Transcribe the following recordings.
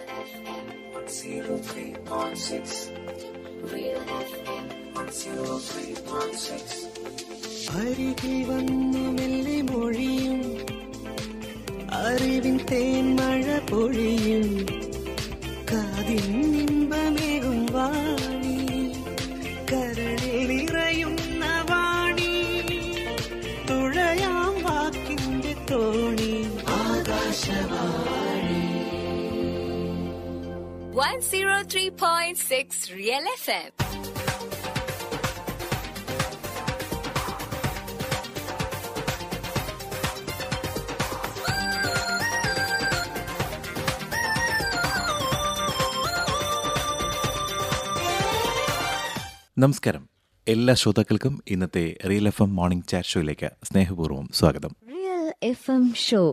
അരികിൽ വന്നു മെല്ലെ മൊഴിയും അറിവിൻ തേന്മഴ പൊഴിയും കാതിൻ ഇമ്പമേകും വാണി കരളിൽ നിറയുന്ന വാണി തുഴയാം വാക്കിന്റെ തോണി ആകാശവാണി 103.6 Real FM. നമസ്കാരം എല്ലാ ശ്രോതാക്കൾക്കും ഇന്നത്തെ real F M morning chat ഷോയിലേക്ക് സ്നേഹപൂർവ്വം സ്വാഗതം Real FM Show.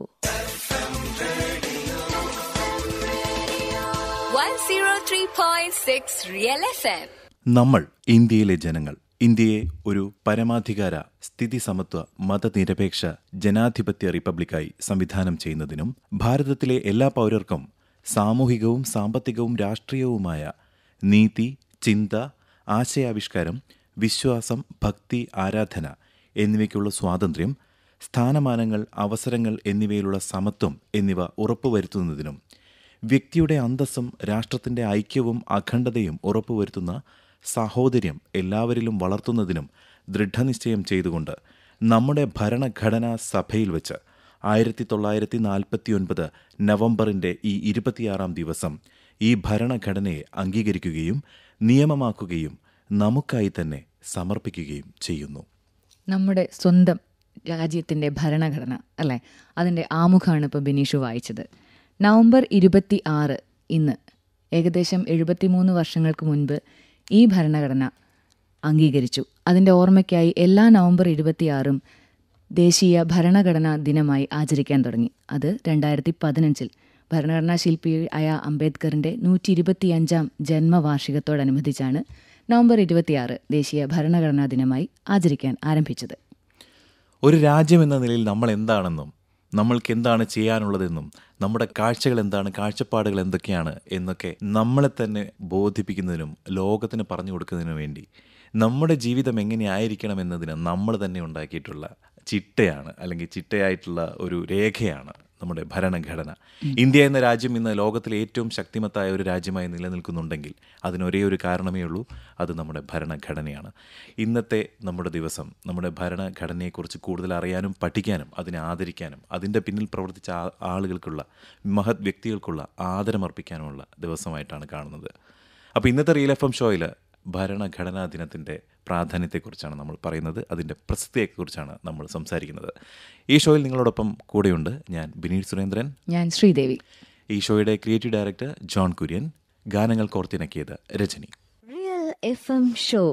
103.6 Real FM. നമ്മൾ ഇന്ത്യയിലെ ജനങ്ങൾ ഇന്ത്യയെ ഒരു പരമാധികാര സ്ഥിതി സമത്വ മതനിരപേക്ഷ ജനാധിപത്യ റിപ്പബ്ലിക്കായി സംവിധാനം ചെയ്യുന്നതിനും ഭാരതത്തിലെ എല്ലാ പൗരർക്കും സാമൂഹികവും സാമ്പത്തികവും രാഷ്ട്രീയവുമായ നീതി ചിന്ത ആശയാവിഷ്കാരം വിശ്വാസം ഭക്തി ആരാധന എന്നിവയ്ക്കുള്ള സ്വാതന്ത്ര്യം സ്ഥാനമാനങ്ങൾ അവസരങ്ങൾ എന്നിവയിലുള്ള സമത്വം എന്നിവ ഉറപ്പുവരുത്തുന്നതിനും വ്യക്തിയുടെ അന്തസ്സും രാഷ്ട്രത്തിന്റെ ഐക്യവും അഖണ്ഡതയും ഉറപ്പുവരുത്തുന്ന സാഹോദര്യം എല്ലാവരിലും വളർത്തുന്നതിനും ദൃഢനിശ്ചയം ചെയ്തുകൊണ്ട് നമ്മുടെ ഭരണഘടനാ സഭയിൽ വെച്ച് ആയിരത്തി തൊള്ളായിരത്തി നാൽപ്പത്തിയൊൻപത് നവംബറിന്റെ ഈ ഇരുപത്തിയാറാം ദിവസം ഈ ഭരണഘടനയെ അംഗീകരിക്കുകയും നിയമമാക്കുകയും നമുക്കായി തന്നെ സമർപ്പിക്കുകയും ചെയ്യുന്നു നമ്മുടെ സ്വന്തം രാജ്യത്തിൻ്റെ ഭരണഘടന അല്ലേ അതിൻ്റെ ആമുഖമാണ് ഇപ്പോൾ ബിനീഷു വായിച്ചത് നവംബർ ഇരുപത്തി ആറ് ഇന്ന് ഏകദേശം എഴുപത്തിമൂന്ന് വർഷങ്ങൾക്ക് മുൻപ് ഈ ഭരണഘടന അംഗീകരിച്ചു അതിൻ്റെ ഓർമ്മയ്ക്കായി എല്ലാ നവംബർ ഇരുപത്തിയാറും ദേശീയ ഭരണഘടനാ ദിനമായി ആചരിക്കാൻ തുടങ്ങി അത് രണ്ടായിരത്തി പതിനഞ്ചിൽ ഭരണഘടനാ ശില്പിയായ അംബേദ്കറിൻ്റെ നൂറ്റി ഇരുപത്തിയഞ്ചാം ജന്മവാർഷികത്തോടനുബന്ധിച്ചാണ് നവംബർ ഇരുപത്തിയാറ് ദേശീയ ഭരണഘടനാ ദിനമായി ആചരിക്കാൻ ആരംഭിച്ചത് ഒരു രാജ്യം എന്ന നിലയിൽ നമ്മൾ എന്താണെന്നും നമ്മൾക്ക് എന്താണ് ചെയ്യാനുള്ളതെന്നും നമ്മുടെ കാഴ്ചകൾ എന്താണ് കാഴ്ചപ്പാടുകൾ എന്തൊക്കെയാണ് എന്നൊക്കെ നമ്മളെ തന്നെ ബോധിപ്പിക്കുന്നതിനും ലോകത്തിന് പറഞ്ഞു കൊടുക്കുന്നതിനും വേണ്ടി നമ്മുടെ ജീവിതം എങ്ങനെയായിരിക്കണം എന്നതിന് നമ്മൾ തന്നെ ഉണ്ടാക്കിയിട്ടുള്ള ചിട്ടയാണ് അല്ലെങ്കിൽ ചിട്ടയായിട്ടുള്ള ഒരു രേഖയാണ് നമ്മുടെ ഭരണഘടന ഇന്ത്യ എന്ന രാജ്യം ഇന്ന് ലോകത്തിലെ ഏറ്റവും ശക്തിമത്തായ ഒരു രാജ്യമായി നിലനിൽക്കുന്നുണ്ടെങ്കിൽ അതിനൊരേ ഒരു കാരണമേ ഉള്ളൂ അത് നമ്മുടെ ഭരണഘടനയാണ് ഇന്നത്തെ നമ്മുടെ ദിവസം നമ്മുടെ ഭരണഘടനയെക്കുറിച്ച് കൂടുതൽ അറിയാനും പഠിക്കാനും അതിനെ ആദരിക്കാനും അതിൻ്റെ പിന്നിൽ പ്രവർത്തിച്ച ആ- ആളുകൾക്കുള്ള മഹത് വ്യക്തികൾക്കുള്ള ആദരമർപ്പിക്കാനുമുള്ള ദിവസമായിട്ടാണ് കാണുന്നത് അപ്പോൾ ഇന്നത്തെ റിയൽ എഫ് എം ഷോയിൽ ഭരണഘടനാ ദിനത്തിൻ്റെ പ്രാധാന്യത്തെക്കുറിച്ചാണ് നമ്മൾ പറയുന്നത് അതിൻ്റെ പ്രസക്തിയെക്കുറിച്ചാണ് നമ്മൾ സംസാരിക്കുന്നത് ഈ ഷോയിൽ നിങ്ങളോടൊപ്പം കൂടെയുണ്ട് ഞാൻ ബിനീഷ് സുരേന്ദ്രൻ ഞാൻ ശ്രീദേവി ഈ ഷോയുടെ ക്രിയേറ്റീവ് ഡയറക്ടർ ജോൺ കുര്യൻ ഗാനങ്ങൾ കോർത്തിണക്കിയത് Rajani real F M show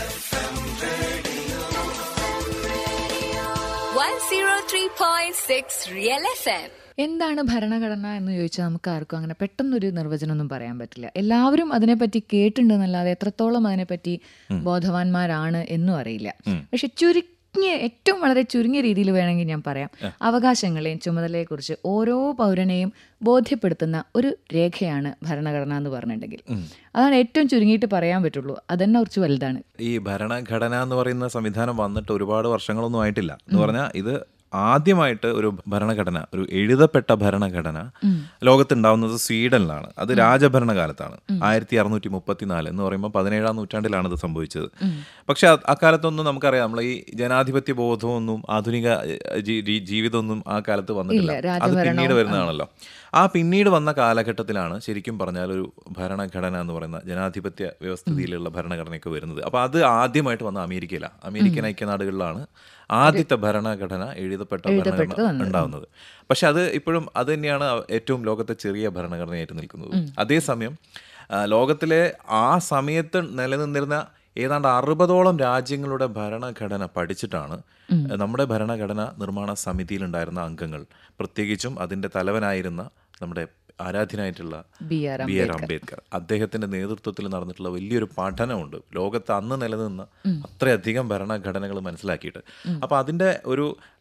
103.6 Real FM. എന്താണ് ഭരണഘടന എന്ന് ചോദിച്ചാൽ നമുക്ക് ആർക്കും അങ്ങനെ പെട്ടെന്നൊരു നിർവചനമൊന്നും പറയാൻ പറ്റില്ല എല്ലാവരും അതിനെപ്പറ്റി കേട്ടിട്ടുണ്ടെന്നല്ലാതെ എത്രത്തോളം അതിനെപ്പറ്റി ബോധവാന്മാരാണ് എന്നും അറിയില്ല പക്ഷെ ചുരുങ്ങിയ ഏറ്റവും വളരെ ചുരുങ്ങിയ രീതിയിൽ വേണമെങ്കിൽ ഞാൻ പറയാം അവകാശങ്ങളെയും ചുമതലയെക്കുറിച്ച് ഓരോ പൗരനെയും ബോധ്യപ്പെടുത്തുന്ന ഒരു രേഖയാണ് ഭരണഘടന എന്ന് പറഞ്ഞിട്ടുണ്ടെങ്കിൽ അതാണ് ഏറ്റവും ചുരുങ്ങിയിട്ട് പറയാൻ പറ്റുള്ളൂ അതന്നെ കുറച്ച് വലുതാണ് ഈ ഭരണഘടന എന്ന് പറയുന്ന സംവിധാനം വന്നിട്ട് ഒരുപാട് വർഷങ്ങളൊന്നും ആയിട്ടില്ല എന്ന് പറഞ്ഞാൽ ഇത് ആദ്യമായിട്ട് ഒരു ഭരണഘടന ഒരു എഴുതപ്പെട്ട ഭരണഘടന ലോകത്തുണ്ടാവുന്നത് സ്വീഡനിലാണ് അത് രാജഭരണകാലത്താണ് ആയിരത്തി അറുന്നൂറ്റി മുപ്പത്തിനാല് എന്ന് പറയുമ്പോൾ പതിനേഴാം നൂറ്റാണ്ടിലാണ് ഇത് സംഭവിച്ചത് പക്ഷെ അ- അക്കാലത്തൊന്നും നമുക്കറിയാം നമ്മൾ ഈ ജനാധിപത്യ ബോധമൊന്നും ആധുനിക ഏഹ്, ജീ- ജീ- ജീവിതമൊന്നും ആ കാലത്ത് വന്നിട്ടില്ല ഇല്ല, അത് പിന്നീട് രാജഭരണവും, വരുന്നതാണല്ലോ ആ പിന്നീട് വന്ന കാലഘട്ടത്തിലാണ് ശരിക്കും പറഞ്ഞാൽ ഒരു ഭരണഘടന എന്ന് പറയുന്ന ജനാധിപത്യ വ്യവസ്ഥിതിയിലുള്ള ഭരണഘടനയൊക്കെ വരുന്നത് അപ്പോൾ അത് ആദ്യമായിട്ട് വന്ന അമേരിക്കയിലാണ് അമേരിക്കൻ ഐക്യനാടുകളിലാണ് ആദ്യത്തെ ഭരണഘടന എഴുതപ്പെട്ട ഭരണഘടന ഉണ്ടാവുന്നത് പക്ഷെ അത് ഇപ്പോഴും അത് തന്നെയാണ് ഏറ്റവും ലോകത്തെ ചെറിയ ഭരണഘടനയായിട്ട് നിൽക്കുന്നത് അതേസമയം ആ, ലോകത്തിലെ ആ സമയത്ത് നിലനിന്നിരുന്ന ഏതാണ്ട് അറുപതോളം രാജ്യങ്ങളുടെ ഭരണഘടന പഠിച്ചിട്ടാണ് നമ്മുടെ ഭരണഘടന നിർമ്മാണ സമിതിയിലുണ്ടായിരുന്ന അംഗങ്ങൾ പ്രത്യേകിച്ചും അതിൻ്റെ തലവനായിരുന്ന നമ്മുടെ ആരാധ്യനായിട്ടുള്ള B R B R Ambedkar അദ്ദേഹത്തിന്റെ നേതൃത്വത്തിൽ നടന്നിട്ടുള്ള വലിയൊരു പഠനമുണ്ട് ലോകത്ത് അന്ന് നിലനിന്ന അത്രയധികം ഭരണഘടനകൾ മനസ്സിലാക്കിയിട്ട് അപ്പൊ അതിന്റെ ഒരു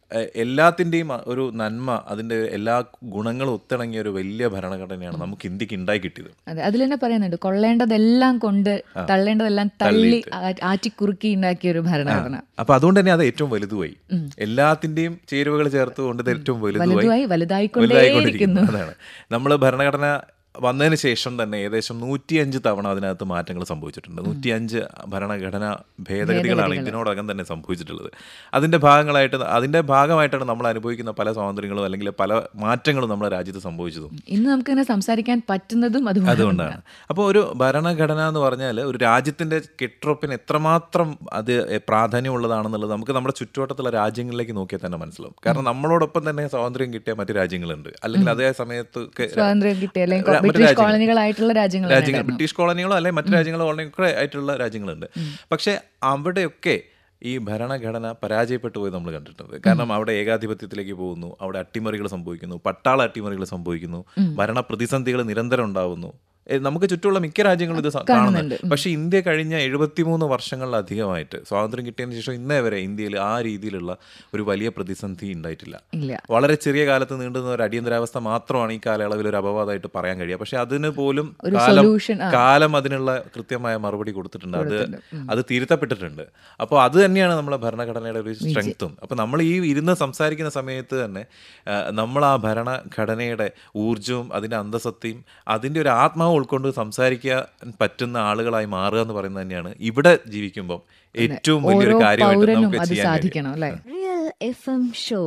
എ- എല്ലാത്തിൻ്റെയും ഒരു നന്മ അതിൻ്റെ എല്ലാ ഗുണങ്ങളും ഒത്തിണങ്ങിയ ഒരു വലിയ ഭരണഘടനയാണ് നമുക്ക് ഇന്ത്യക്ക് ഉണ്ടായി കിട്ടിയത് അതെ അതിൽ തന്നെ പറയുന്നുണ്ട് കൊള്ളേണ്ടതെല്ലാം കൊണ്ട് തള്ളേണ്ടതെല്ലാം തള്ളി ആ- ആറ്റിക്കുറുക്കി ഉണ്ടാക്കിയ ഒരു ഭരണഘടന അപ്പൊ അതുകൊണ്ട് തന്നെ അത് ഏറ്റവും വലുതുമായി എല്ലാത്തിന്റെയും ചേരുവകൾ ചേർത്തുകൊണ്ട് ഇത് ഏറ്റവും വലുതുമായി വലുതുമായി വലുതായിക്കൊണ്ടേയിരിക്കുന്നു. അതാണ് നമ്മൾ ഭരണഘടന വന്നതിന് ശേഷം തന്നെ ഏകദേശം നൂറ്റിയഞ്ച് തവണ അതിനകത്ത് മാറ്റങ്ങൾ സംഭവിച്ചിട്ടുണ്ട് നൂറ്റിയഞ്ച് ഭരണഘടന ഭേദഗതികളാണ് ഇതിനോടകം തന്നെ സംഭവിച്ചിട്ടുള്ളത് അതിന്റെ ഭാഗങ്ങളായിട്ട് അതിന്റെ ഭാഗമായിട്ടാണ് നമ്മൾ അനുഭവിക്കുന്ന പല സ്വാതന്ത്ര്യങ്ങളും അല്ലെങ്കിൽ പല മാറ്റങ്ങളും നമ്മുടെ രാജ്യത്ത് സംഭവിച്ചതും ഇന്ന് നമുക്കിങ്ങനെ സംസാരിക്കാൻ പറ്റുന്നതും അതുകൊണ്ട് അതുകൊണ്ടാണ് അപ്പോൾ ഒരു ഭരണഘടന എന്ന് പറഞ്ഞാൽ ഒരു രാജ്യത്തിന്റെ കെട്ടുറപ്പിന് എത്രമാത്രം അത് പ്രാധാന്യമുള്ളതാണെന്നുള്ളത് നമുക്ക് നമ്മുടെ ചുറ്റുവട്ടത്തുള്ള രാജ്യങ്ങളിലേക്ക് നോക്കിയാൽ തന്നെ മനസ്സിലാവും കാരണം നമ്മളോടൊപ്പം തന്നെ സ്വാതന്ത്ര്യം കിട്ടിയ മറ്റ് രാജ്യങ്ങളുണ്ട് അല്ലെങ്കിൽ അതേ സമയത്ത് ഒക്കെ സ്വാതന്ത്ര്യം കിട്ടിയ അല്ലെങ്കിൽ മറ്റ് ബ്രിട്ടീഷ് രാജ്യങ്ങൾ. കോളനികളായിട്ടുള്ള രാജ്യങ്ങൾ തന്നെ രാജ്യങ്ങൾ ഉണ്ടായിരുന്നു. ബ്രിട്ടീഷ് കോളനികളോ അല്ലെങ്കിൽ മറ്റു രാജ്യങ്ങളോ കോളനിയൊക്കെ ആയിട്ടുള്ള രാജ്യങ്ങളുണ്ട് പക്ഷേ അവിടെയൊക്കെ ഈ ഭരണഘടന പരാജയപ്പെട്ടു പോയി നമ്മൾ കണ്ടിട്ടുണ്ട് കാരണം അവിടെ ഏകാധിപത്യത്തിലേക്ക് പോകുന്നു അവിടെ അട്ടിമറികൾ സംഭവിക്കുന്നു പട്ടാള അട്ടിമറികൾ സംഭവിക്കുന്നു ഭരണ പ്രതിസന്ധികൾ നിരന്തരം ഉണ്ടാവുന്നു ഏ, നമുക്ക് ചുറ്റുമുള്ള മിക്ക രാജ്യങ്ങളും ഇത് സ- കാണുന്നുണ്ട് പക്ഷേ ഇന്ത്യ കഴിഞ്ഞ എഴുപത്തിമൂന്ന് വർഷങ്ങളിലധികമായിട്ട് സ്വാതന്ത്ര്യം കിട്ടിയതിന് ശേഷം ഇന്നേ വരെ ഇന്ത്യയിൽ ആ രീതിയിലുള്ള ഒരു വലിയ പ്രതിസന്ധി ഉണ്ടായിട്ടില്ല ഇല്ല വളരെ ചെറിയ കാലത്ത് നീണ്ടുന്ന ഒരു അടിയന്തരാവസ്ഥ മാത്രമാണ് ഈ കാലയളവിൽ ഒരു അപവാദമായിട്ട് പറയാൻ കഴിയുക പക്ഷെ അതിന് പോലും ഒരു കാലം solution, ആ. കാലം അതിനുള്ള കൃത്യമായ മറുപടി കൊടുത്തിട്ടുണ്ട് അത് അത് തിരുത്തപ്പെട്ടിട്ടുണ്ട് അപ്പോൾ അത് തന്നെയാണ് നമ്മളെ ഭരണഘടനയുടെ ഒരു സ്ട്രെങ്ത്തും അപ്പോൾ നമ്മൾ ഈ ഇരുന്ന് സംസാരിക്കുന്ന സമയത്ത് തന്നെ ആ, നമ്മൾ ആ ഭരണഘടനയുടെ ഊർജവും അതിൻ്റെ അന്തസത്തയും അതിൻ്റെ ഒരു ആത്മാവ് ഉൾക്കൊണ്ട് സംസാരിക്കാൻ പറ്റുന്ന ആളുകളായി മാറുക എന്ന് പറയുന്നത് തന്നെയാണ് ഇവിടെ ജീവിക്കുമ്പോൾ ഏറ്റവും വലിയൊരു ഓരോ കാര്യമായിട്ട് പൗരനും നമുക്ക് അത് ചെയ്യാൻ കഴിയും സാധിക്കണം അല്ലേ Real FM Show.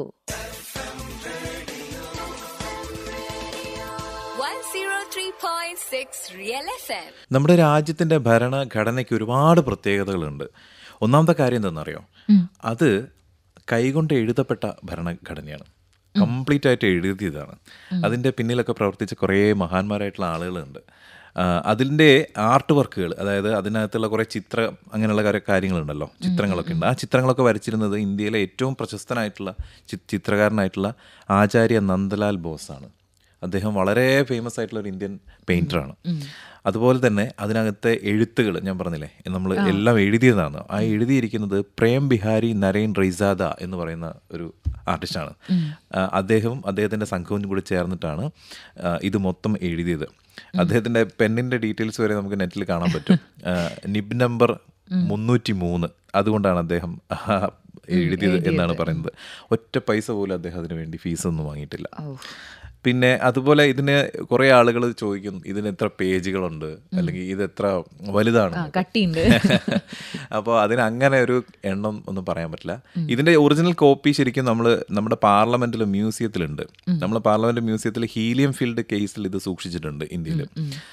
103.6 Real FM. നമ്മുടെ രാജ്യത്തിന്റെ ഭരണഘടനയ്ക്ക് ഒരുപാട് പ്രത്യേകതകളുണ്ട് ഒന്നാമത്തെ കാര്യം എന്താണെന്നറിയോ അത് കൈകൊണ്ട് എഴുതപ്പെട്ട ഭരണഘടനയാണ് കംപ്ലീറ്റ് ആയിട്ട് എഴുതിയതാണ് അതിൻ്റെ പിന്നിലൊക്കെ പ്രവർത്തിച്ച കുറേ മഹാന്മാരായിട്ടുള്ള ആളുകളുണ്ട് ആ, അതിൻ്റെ ആർട്ട് വർക്കുകൾ അതായത് അതിനകത്തുള്ള കുറേ ചിത്ര അങ്ങനെയുള്ള കുറേ കാര്യങ്ങളുണ്ടല്ലോ ചിത്രങ്ങളൊക്കെ ഉണ്ട് ആ ചിത്രങ്ങളൊക്കെ വരച്ചിരുന്നത് ഇന്ത്യയിലെ ഏറ്റവും പ്രശസ്തനായിട്ടുള്ള ചി- ചിത്രകാരനായിട്ടുള്ള ആചാര്യ നന്ദലാൽ ബോസാണ് അദ്ദേഹം വളരെ ഫേമസ് ആയിട്ടുള്ള ഒരു ഇന്ത്യൻ പെയിന്ററാണ് അതുപോലെ തന്നെ അതിനകത്തെ എഴുത്തുകൾ ഞാൻ പറഞ്ഞില്ലേ നമ്മൾ എല്ലാം എഴുതിയതാണ് ആ എഴുതിയിരിക്കുന്നത് പ്രേം ബിഹാരി നരേൻ റൈസാദ എന്ന് പറയുന്ന ഒരു ആർട്ടിസ്റ്റാണ് ആ, അദ്ദേഹവും അദ്ദേഹത്തിൻ്റെ സംഘവും കൂടി ചേർന്നിട്ടാണ് ആ, ഇത് മൊത്തം എഴുതിയത് അദ്ദേഹത്തിൻ്റെ പെന്നിൻ്റെ ഡീറ്റെയിൽസ് വരെ നമുക്ക് നെറ്റിൽ കാണാൻ പറ്റും ആ, നിബ് നമ്പർ മുന്നൂറ്റി മൂന്ന് അതുകൊണ്ടാണ് അദ്ദേഹം ആ, എഴുതിയത് എന്നാണ് പറയുന്നത് ഒറ്റ പൈസ പോലും അദ്ദേഹം അതിനു വേണ്ടി ഫീസൊന്നും വാങ്ങിയിട്ടില്ല പിന്നെ അതുപോലെ ഇതിന് കുറേ ആളുകൾ ചോദിക്കും ഇതിന് എത്ര പേജുകളുണ്ട് അല്ലെങ്കിൽ ഇത് എത്ര വലുതാണ് ആ, കട്ടിയുണ്ട് അപ്പോൾ അതിന് അങ്ങനെ ഒരു എണ്ണം ഒന്നും പറയാൻ പറ്റില്ല ഇതിന്റെ ഒറിജിനൽ കോപ്പി ശരിക്കും നമ്മൾ നമ്മുടെ പാർലമെന്റിൽ മ്യൂസിയത്തിലുണ്ട് നമ്മൾ പാർലമെന്റ് മ്യൂസിയത്തിൽ ഹീലിയം ഫീൽഡ് കേസിൽ ഇത് സൂക്ഷിച്ചിട്ടുണ്ട് ഇന്ത്യയിൽ